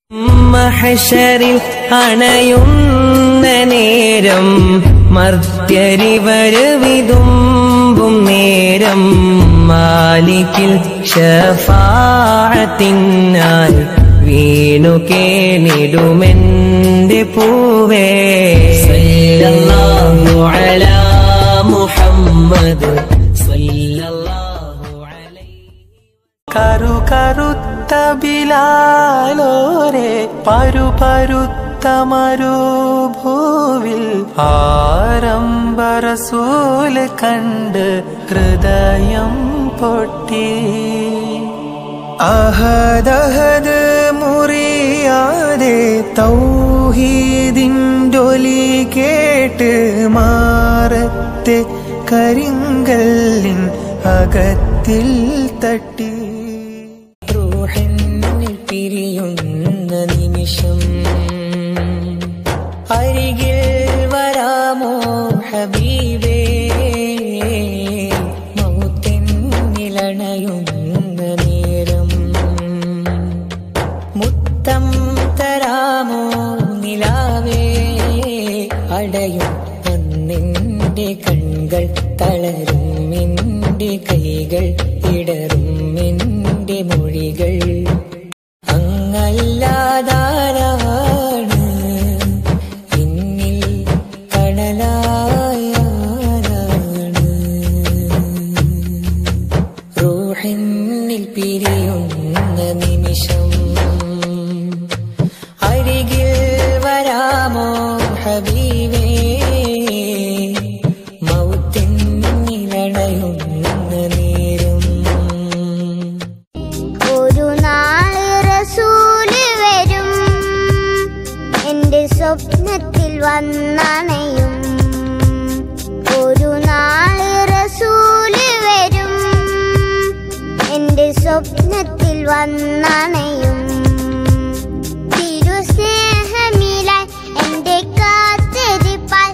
മഹശരിൽ അണയുന്ന നേരം മർത്യരിവര് വിതുമ്പും നേരം മാലിക്കിൽ ഷഫാഴത്തിനാൽ വീണു കേണിടുമെന്റെ പൂവേ സല്ലല്ലാഹു അലാ മുഹമ്മദ് സല്ലല്ലാഹു അലൈഹി കരു കറുത്ത ബിലാലോരെ പരു പരുത്ത മരുഭൂവിൽ ആരംഭരസൂല് കണ്ട് ഹൃദയം പൊട്ടി അഹദഹദ് മുറിയാതെ തൗഹീദിൻ്റൊലി കേട്ട് മാറത്തെ കരിങ്കല്ലിൻ അകത്തിൽ തട്ടി റൂഹന്നിൽ പിരിയുന്ന നിമിഷം അരികിൽ വരാമോ ഹബീബേ മൗത്തിനിലണയുന്ന നേരം മുത്തം തരാമോ നിലാവേ അടയും അന്നിന്റെ കൺകൾ തളരും നിന്റെ കൈകൾ ഇടറും നിന്റെ മൊഴികൾ അങ്ങല്ലാതാരാണ് എന്നിൽ കടലായാണ് റൂഹിന്നിൽ പിരിയുന്ന നിമിഷം അരികിൽ വരാമോ ഹബീബേ മൗത്തിനിലണയുന്ന നേരം ഒരു നാള് റസൂല് വരും എന്റെ സ്വപ്നത്തിൽ വന്നണയും ഒരു നാള് റസൂല് വരും എന്റെ സ്വപ്നത്തിൽ വന്നണയും തിരുസ്നേഹമിലായി എന്റെ കാത്തിരിപ്പാൽ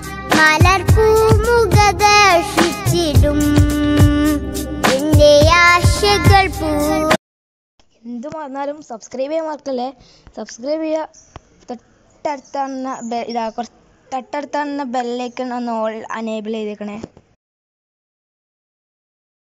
മലർപ്പൂമുഖദർശിച്ചിടും എന്റെ ആശകൾ പൂ എന്ത് മറന്നാലും സബ്സ്ക്രൈബ് ചെയ്യാൻ മറക്കല്ലേ സബ്സ്ക്രൈബ് ചെയ്യുക തൊട്ടടുത്താണ് ബെ- ഇതാ കുറച്ച് തൊട്ടടുത്താണ് ബെല്ലൈക്കൺ ഒന്ന് ഓൾ അനേബിൾ ചെയ്തേക്കണേ